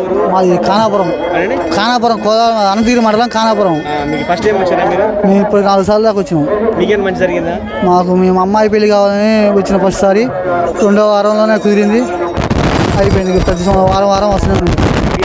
ఊరు మాది ఖానాపురం అనండి ఖానాపురం కోదావరి అనంతగిరి మండలం ఖానాపురం ఆ, మీకు ఫస్ట్ టైం వచ్చారా మీరు మేము ఇప్పుడు నాలుగు సార్లు దాకా వచ్చినాం మీకేం మంచి జరిగిందా మాకు మేము అమ్మాయి పెళ్లి కావాలని వచ్చిన ఫస్ట్ సారి రెండో వారంలోనే కుదిరింది అయిపోయింది ఇక ప్రతి సంవ- వారం వారం వస్తున్నాం మేము.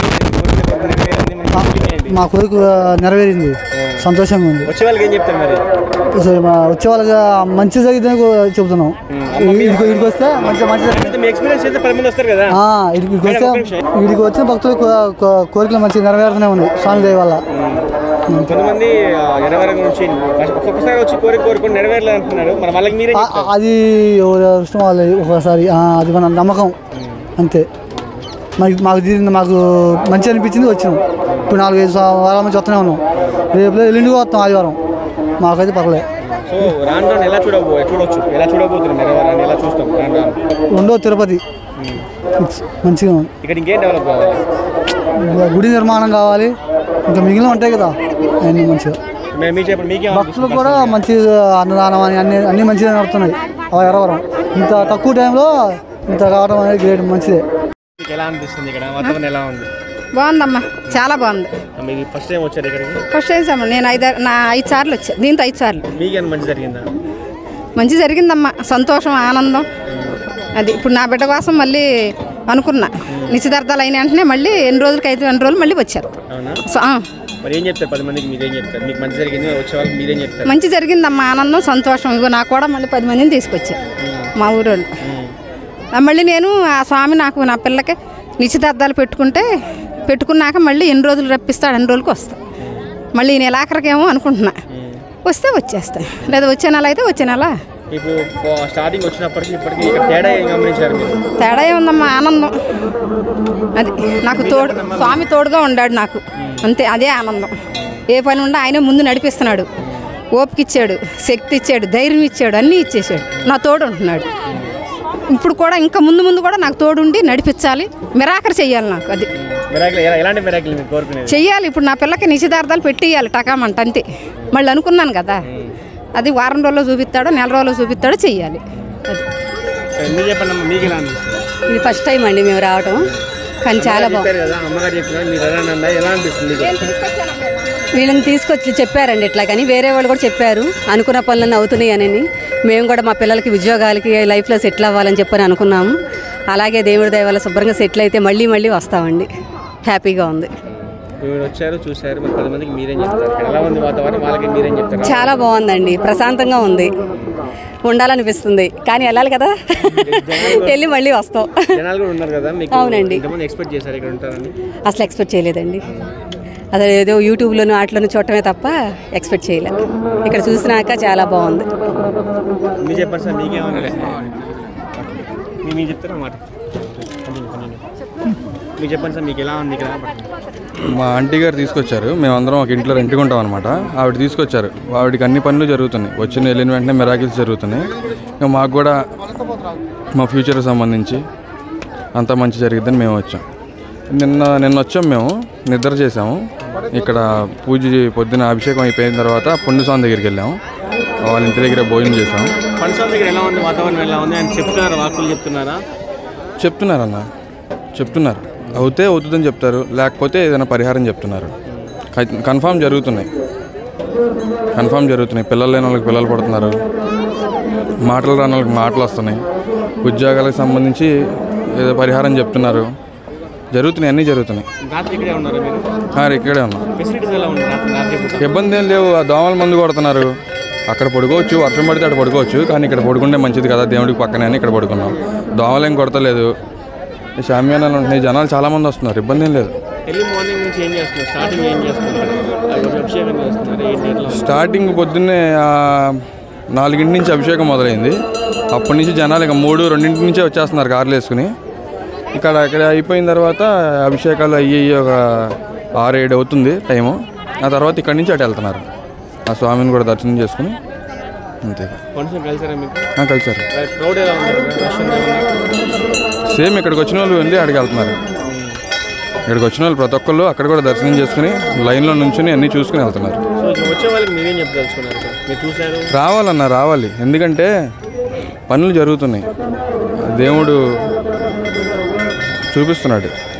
మా కోరిక నెరవేరింది సంతోషంగా ఉంది వచ్చే వాళ్ళకి ఏం చెప్తారు మరి సో మా వచ్చే వాళ్ళకి మంచి జరిగిందని కో- చెబుతున్నాం ఇడికి ఇడికి వస్తే మంచి మంచి జరిగింది. అయితే మీ ఎక్స్పీరియన్స్ చేస్తే పది మంది వస్తారు కదా ఆ, ఇడికి ఇడికి వస్తే ఇడికి వచ్చిన భక్తులు కో- కో- కోరికలు మంచి నెరవేరుతూనే ఉన్నాయి స్వామి దయ వల్ల కొంతమంది ఆ, ఎనవరం నుంచి ఫస్ట్ ఒక్కొక్కసారి వచ్చి కోరిక కోరుకొని నెరవేరలేదు అంటున్నారు మరి వాళ్ళకి మీరే ఆ- ఆ- అది ఎవరి ఇష్టం వాళ్ళు ఒకసారి ఆ, అది మన నమ్మకం అంతే మాకు మాకు తీరింది మాకు మంచి అనిపించింది వచ్చినాం ఇప్పుడు నాలుగైదు సా- వారాల నుంచి వస్తూనే ఉన్నాం రేపు ఎల్లుండికి వస్తాం ఆదివారం మాకైతే పర్లే సో రాను రాను ఎలా చూడబో చూడొచ్చు ఎలా చూడబోతున్నాం నెరవేరాన్ని ఎలా చూస్తాం రాను రాను రెండో తిరుపతి ఫిక్స్. మంచిగా ఉంది ఇక్కడ ఇంకేం డెవలప్ కావాలి ఇంకా గుడి నిర్మాణం కావాలి ఇంకా మిగిలిన ఉంటాయి కదా అన్నీ మంచిగా మేము మీకు చెప్పండి మీకేం భక్తులు కూడా మంచి అన్నదానం అని అన్ని అన్ని మంచిగా నడుస్తున్నాయి ఆ ఎరవరం ఇంత తక్కువ టైంలో ఇంత కావడం అనేది గ్రేట్ మంచిదే మీకు ఎలా అనిపిస్తుంది ఇక్కడ వాతావరణం ఎలా ఉంది బాగుందమ్మా చాలా బాగుంది మీరు ఫస్ట్ టైం వచ్చారు ఇక్కడికి ఫస్ట్ టైం నేను ఐదు నా ఐదు సార్లు వచ్చా దీంతో ఐదు సార్లు మీకేం మంచి జరిగిందా మంచి జరిగిందమ్మా సంతోషం ఆనందం అది ఇప్పుడు నా బిడ్డ కోసం మళ్ళీ అనుకున్నా నిశ్చితార్థాలు అయిన వెంటనే మళ్ళీ ఎన్ని రోజులకి అయితే ఎన్ని రోజులు మళ్ళీ వచ్చారు అవునా సో, ఆ, మరి ఏం చెప్తారు పది మందికి మీరేం చెప్తారు మీకు మంచి జరిగింది వచ్చే వాళ్ళకి మీరేం చెప్తారు మంచి జరిగిందమ్మా ఆనందం సంతోషం ఇగో నాకు కూడా మళ్ళీ పది మందిని తీసుకొచ్చా మా ఊరోళ్ళు ఆ, మళ్ళీ నేను ఆ స్వామి నాకు నా పిల్లకి నిశ్చితార్థాలు పెట్టుకుంటే పెట్టుకున్నాక మళ్ళీ ఎన్ని రోజులు రప్పిస్తాడు అన్ని రోజులకి వస్తా మళ్ళీ ఈ నెల ఆఖరికేమో అనుకుంటున్నా వస్తే వచ్చేస్తా లేదా వచ్చే నెల అయితే వచ్చే నెల ఇప్పుడు స్టార్టింగ్ వచ్చినప్పటికి ఇప్పటికి ఇక్కడ తేడా ఏం గమనించారు మీరు తేడా ఏముందమ్మా ఆనందం అది నాకు తోడు స్వామి తోడుగా ఉన్నాడు నాకు అంతే అదే ఆనందం ఏ పని ఉండా ఆయనే ముందు నడిపిస్తున్నాడు ఓపిక ఇచ్చాడు శక్తి ఇచ్చాడు ధైర్యం ఇచ్చాడు అన్నీ ఇచ్చేసాడు నా తోడు ఉంటున్నాడు ఇప్పుడు కూడా ఇంకా ముందు ముందు కూడా నాకు తోడుండి నడిపించాలి మిరాకర్ చెయ్యాలి నాకు అది మిరాకిల్ ఎలాంటి మిరాకిల్ మీరు కోరుకునేది చెయ్యాలి ఇప్పుడు నా పిల్లకి నిశ్చితార్థాలు పెట్టియాలి టకామంట అంతే మళ్ళీ అనుకున్నాను కదా అది వారం రోజుల్లో చూపిస్తాడో నెల రోజుల్లో చూపిస్తాడో చెయ్యాలి అది ఎందుకు చెప్పండి అమ్మ, మీకు ఎలా అనిపిస్తుంది ఇది ఫస్ట్ టైం అండి మేము రావటం కానీ చాలా బాగుంది చెప్పారు కదా అమ్మగారు చెప్పినారు మీరు ఎలా అన్నా ఎలా అనిపిస్తుంది మీకు వీళ్ళని తీసుకొచ్చి చెప్పారండి ఇట్లా కానీ వేరే వాళ్ళు కూడా చెప్పారు అనుకున్న పనులన్నీ అవుతున్నాయి అని మేము కూడా మా పిల్లలకి ఉద్యోగాలకి లైఫ్లో సెటిల్ అవ్వాలని చెప్పని అనుకున్నాము అలాగే దేవుడి దయ వల్ల శుభ్రంగా సెటిల్ అయితే మళ్ళీ మళ్ళీ వస్తామండి హ్యాపీగా ఉంది మీరు వచ్చారు చూశారు మరి పది మందికి మీరేం చెప్తారు ఇక్కడ ఎలా ఉంది వాతావరణం వాళ్ళకి మీరేం చెప్తారు చాలా బాగుందండి ప్రశాంతంగా ఉంది ఉండాలనిపిస్తుంది కానీ వెళ్ళాలి కదా వెళ్ళి మళ్ళీ వస్తాం జనాలు కూడా ఉన్నారు కదా మీకు అవునండి. ఇంతమంది ఎక్స్పెక్ట్ చేశారు ఇక్కడ ఉంటారని అసలు ఎక్స్పెక్ట్ చేయలేదండి అసలు ఏదో యూట్యూబ్లోను వాటిలోనూ చూడటమే తప్ప ఎక్స్పెక్ట్ చేయలే ఇక్కడ చూసినాక చాలా బాగుంది మీరు చెప్పండి సార్ మీకేమన్నా మీ మీరు చెప్తారా మాట మీరు చెప్పండి సార్ మీకు ఎలా ఉంది ఇక్కడ మా ఆంటీ గారు తీసుకొచ్చారు మేమందరం ఒక ఇంట్లో రెంట్కుంటాం అనమాట ఆవిడ తీసుకొచ్చారు ఆవిడకి అన్ని పనులు జరుగుతున్నాయి వచ్చిన వెళ్ళిన వెంటనే మెరాకిల్స్ జరుగుతున్నాయి ఇంకా మాకు కూడా మా ఫ్యూచర్కి సంబంధించి అంతా మంచి జరిగిద్దని మేము వచ్చాం నిన్న నిన్న వచ్చాం మేము నిద్ర చేసాము ఇక్కడ పూజ చే- పొద్దున అభిషేకం అయిపోయిన తర్వాత పుణ్యస్వామి దగ్గరికి వెళ్ళాము వాళ్ళ ఇంటి దగ్గర భోజనం చేసాము పంచం దగ్గర ఎలా ఉంది వాతావరణం ఎలా ఉంది అని చెప్తున్నారా వాకులు చెప్తున్నారా చెప్తున్నారన్న చెప్తున్నారు అవుతే అవుతుందని చెప్తారు లేకపోతే ఏదైనా పరిహారం చెప్తున్నారు కన్- కన్ఫామ్ జరుగుతున్నాయి కన్ఫామ్ జరుగుతున్నాయి పిల్లలు లేని వాళ్ళకి పిల్లలు పడుతున్నారు మాటలు రాని వాళ్ళకి మాటలు వస్తున్నాయి ఉద్యోగాలకు సంబంధించి ఏదో పరిహారం చెప్తున్నారు జరుగుతున్నాయి అన్నీ జరుగుతున్నాయి రాత్రి ఇక్కడే ఉన్నారు మీరు ఆ, ఇక్కడే ఉన్నాం ఫెసిలిటీస్ ఎలా ఉంది రాత్రి రాత్రి పూట ఇబ్బంది ఏం లేవు ఆ దోమల మందు కొడుతున్నారు అక్కడ పడుకోవచ్చు వర్షం పడితే అక్కడ పడుకోవచ్చు కానీ ఇక్కడ పడుకుంటే మంచిది కదా దేవుడికి పక్కనే అని ఇక్కడ పడుకున్నాం దోమలు ఏం కొడతలేదు ఈ షామియానాలు ఉంటున్నాయి జనాలు చాలామంది వస్తున్నారు ఇబ్బంది ఏం లేదు ఎర్లీ మార్నింగ్ నుంచి ఏం చేస్తున్నారు స్టార్టింగ్ ఏం చేస్తున్నారు అది అభిషేకం చేస్తున్నారు ఏంటి ఎట్లా ఉంది? స్టార్టింగ్ పొద్దున్నే ఆ, నాలుగింటి నుంచి అభిషేకం మొదలైంది అప్పటి నుంచి జనాలు ఇంకా మూడు రెండింటి నుంచే వచ్చేస్తున్నారు కార్లు వేసుకుని ఇక్కడ ఇక్కడ అయిపోయిన తర్వాత అభిషేకాలు అయ్యి అయ్యి ఒక ఆరు ఏడు అవుతుంది టైము ఆ తర్వాత ఇక్కడి నుంచి అటు వెళ్తున్నారు ఆ స్వామిని కూడా దర్శనం చేసుకుని అంతే మనుషులు కలిసారా మీకు ఆ, కలిసారు క్రౌడ్ ఎలా ఉంది రష్ ఉందా ఉంది? సేమ్ ఇక్కడికి వచ్చిన వాళ్ళు వెళ్ళి అక్కడికి వెళ్తున్నారు ఇక్కడికి వచ్చిన వాళ్ళు ప్రతి ఒక్కళ్ళు అక్కడ కూడా దర్శనం చేసుకుని లైన్లో నుంచుని అన్నీ చూసుకుని వెళ్తున్నారు సో ఇక్కడ వచ్చే వాళ్ళకి మీరేం చెప్పదలుచుకున్నారు ఇక్కడ? మీరు చూశారు రావాలన్న రావాలి ఎందుకంటే పనులు జరుగుతున్నాయి దేవుడు చూపిస్తున్నాడు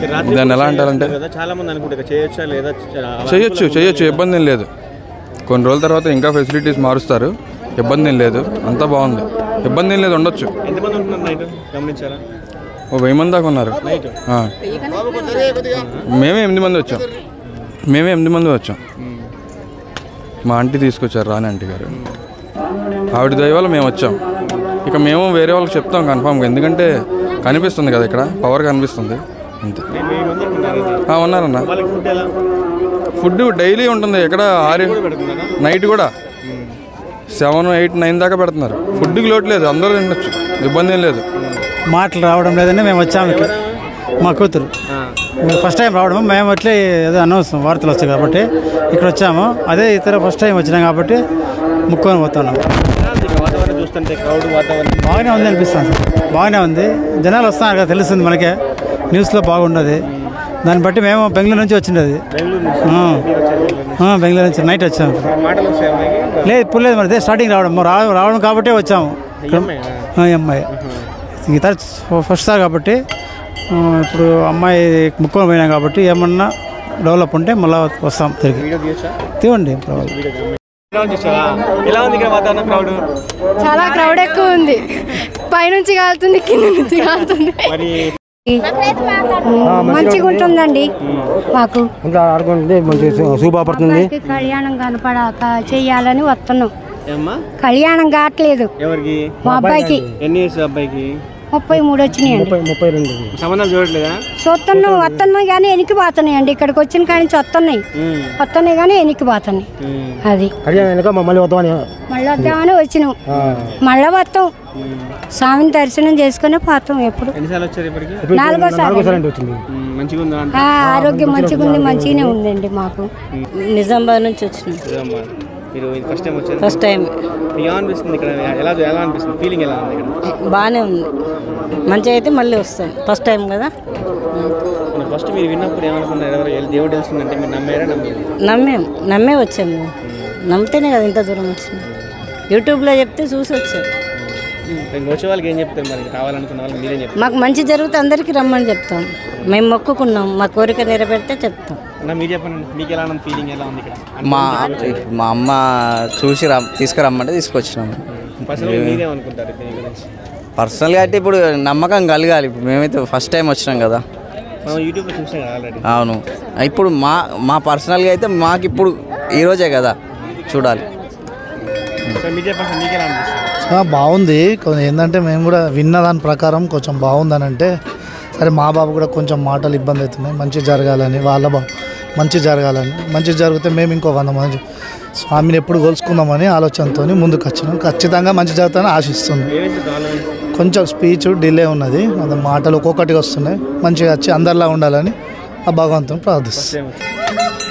రాత్రి దాన్ని ఎలా అంటారంటే కదా చాలా మంది అనుకుంటారు చేయొచ్చా లేదా చేయొచ్చు చేయొచ్చు ఇబ్బంది ఏం లేదు కొన్ని రోజుల తర్వాత ఇంకా ఫెసిలిటీస్ మారుస్తారు ఇబ్బంది ఏం లేదు అంతా బాగుంది ఇబ్బంది ఏం లేదు ఉండొచ్చు ఎంతమంది ఉంటున్నారు నైట్ గమనించారా ఓ వెయ్యి మంది దాకా ఉన్నారు నైట్ ఆ. మేమే ఎనిమిది మంది వచ్చాం మేమే ఎనిమిది మంది వచ్చాం మా ఆంటీ తీసుకొచ్చారు రాని ఆంటీ గారు ఆవిడ దయ వల్ల మేము వచ్చాం ఇక మేము వేరే వాళ్ళకి చెప్తాం కన్ఫామ్గా ఎందుకంటే కనిపిస్తుంది కదా ఇక్కడ పవర్ కనిపిస్తుంది అంతే వెయ్యి మంది ఉంటున్నారు ఆ, ఉన్నారన్న వాళ్ళకి ఫుడ్ ఎలా ఫుడ్ డైలీ ఉంటుంది ఇక్కడ ఆరు పెడుతున్నారా నైట్ కూడా సెవెన్ ఎయిట్ నైన్ దాకా పెడుతున్నారు ఫుడ్కి లోటు లేదు అందరూ తినొచ్చు ఇబ్బంది ఏం లేదు మాటలు రావడం లేదని మేము వచ్చాము ఇక్కడ మా కూతురు మేము ఫస్ట్ టైం రావడం మేము అట్లే ఏదో అనౌన్స్ వార్తలు వచ్చాయి కాబట్టి ఇక్కడ వచ్చాము అదే ఇతర ఫస్ట్ టైం వచ్చినాం కాబట్టి ముక్కొని పోతున్నాం ఎలా ఉంది ఇక్కడ వాతావరణం చూస్తుంటే క్రౌడ్ వాతావరణం బాగానే ఉంది అనిపిస్తుంది సార్ బాగానే ఉంది జనాలు వస్తున్నారు కదా తెలుస్తుంది మనకే న్యూస్లో బాగుండదు దాన్ని బట్టి మేము బెంగళూరు నుంచి వచ్చిండేది బెంగళూరు నుంచి ఆ. మీరు వచ్చారు బెంగళూరు నుంచి. ఆ, బెంగళూరు నుంచి నైట్ వచ్చాము మాటలు వస్తాయి అమ్మాయికి లేదు ఇప్పుడు లేదు మరి ఇదే స్టార్టింగ్ రావడం రా- రావడం కాబట్టే వచ్చాము అమ్మాయి ఆ, ఈ అమ్మాయి గీత ఫస్ట్ సార్ కాబట్టి ఆ, ఇప్పుడు అమ్మాయి ముక్కుని పోయినాం కాబట్టి ఏమన్నా డెవలప్ ఉంటే మళ్ళీ వస్తాం తిరిగి వీడియో తీయచ్చా తీవండి పర్వాలేదు ఎలా ఉంది చూసావా? ఎలా ఉంది ఇక్కడ వాతావరణం క్రౌడ్ చాలా క్రౌడ్ ఎక్కువ ఉంది పైనుంచి కాలుతుంది కింద నుంచి కాలుతుంది మరి మంచిగా ఉంటుందండి మాకు ఆడుకుంటే మంచి శుభపడుతుంది అబ్బాయికి కళ్యాణం కనపడ క- చెయ్యాలని వస్తున్నాం ఏమ్మా కళ్యాణం కావట్లేదు ఎవరికి మా అబ్బాయికి ఎన్ని ఇయర్స్ అబ్బాయికి ముప్పై మూడు వచ్చినాయండి ముప్పై రెండు సంబంధాలు చూడట్లేదా చూస్తున్నాం వస్తున్నాయి కానీ వెనక్కి పోతున్నాయండి ఇక్కడికి వచ్చిన కాడి నుంచి వస్తున్నాయి ఉమ్, వస్తున్నాయి కానీ వెనక్కి పోతున్నాయి ఉమ్, అది కళ్యాణం వెనక మమ్మల్ని వద్దామని మళ్ళీ వద్దామని వచ్చినాం మళ్ళీ వస్తాం స్వామిని దర్శనం చేసుకుని పోతాం ఎప్పుడు ఎన్నిసార్లు వచ్చారు ఇప్పటికి నాలుగోసారి కరెంట్ వచ్చింది ఉమ్, మంచిగా ఉందా ఆ, ఆరోగ్యం మంచిగా ఉంది మంచిగానే ఉందండి మాకు నిజామాబాద్ నుంచి వచ్చినాం అమ్మా మీరు ఫస్ట్ టైం వచ్చారు ఫస్ట్ టైం మీకు ఎలా అనిపిస్తుంది ఇక్కడ ఎలా ఎలా అనిపిస్తుంది ఫీలింగ్ ఎలా ఉంది ఇక్కడ బాగానే ఉంది మంచిగా అయితే మళ్ళీ వస్తాం ఫస్ట్ టైం కదా మన ఫస్ట్ మీరు విన్నప్పుడు ఏమనుకున్నారు ఎవరు ఎల్- దేవుడు తెలుస్తుందంటే మీరు నమ్మారా నమ్మలేదు నమ్మేం నమ్మే వచ్చాము నమ్మితేనే కదా ఇంత దూరం వచ్చింది యూట్యూబ్లో చెప్తే చూసి వచ్చాం ఇంకా వచ్చే వాళ్ళకి ఏం చెప్తారు మరి కావాలనుకున్న వాళ్ళకి మీరేం చెప్తారు మాకు మంచి జరిగితే అందరికీ రమ్మని చెప్తాం మేము మొక్కుకున్నాం మా కోరిక నెరవేరితే చెప్తాం అన్న మీరు చెప్పండి మీకు ఎలా ఉంది ఫీలింగ్ ఎలా ఉంది ఇక్కడ మా మా అమ్మ చూసి రా తీసుకురమ్మంటే తీసుకొచ్చినాము పర్సనల్ మీరేమనుకుంటారు దీని గురించి పర్సనల్గా అయితే ఇప్పుడు నమ్మకం కలగాలి ఇప్పుడు మేమైతే ఫస్ట్ టైం వచ్చినాం కదా మనం యూట్యూబ్లో చూసాం కదా ఆల్రెడీ అవును ఇప్పుడు మా మా పర్సనల్గా అయితే మాకు ఇప్పుడు ఈరోజే కదా చూడాలి సో మీరు చెప్పండి మీకు ఎలా అనిపిస్తుంది ఆ, బాగుంది కొంచెం ఏంటంటే మేము కూడా విన్న దాని ప్రకారం కొంచెం బాగుందని అంటే సరే మా బాబు కూడా కొంచెం మాటలు ఇబ్బంది అవుతున్నాయి మంచి జరగాలని వాళ్ళ బాబు మంచి జరగాలని మంచి జరిగితే మేము ఇంకో వంద మంది స్వామిని ఎప్పుడు కొలుసుకుందామని ఆలోచనతో ముందుకు వచ్చినాం ఖచ్చితంగా మంచి జరుగుతుందని ఆశిస్తున్నాం ఏమైతే ప్రాబ్లం కొంచెం స్పీచ్ డిలే ఉన్నది அந்த మాటలు ఒక్కొక్కటిగా వస్తున్నాయి మంచిగా వచ్చి అందరిలా ఉండాలని ఆ భగవంతుని ప్రార్థిస్తాం సేమ్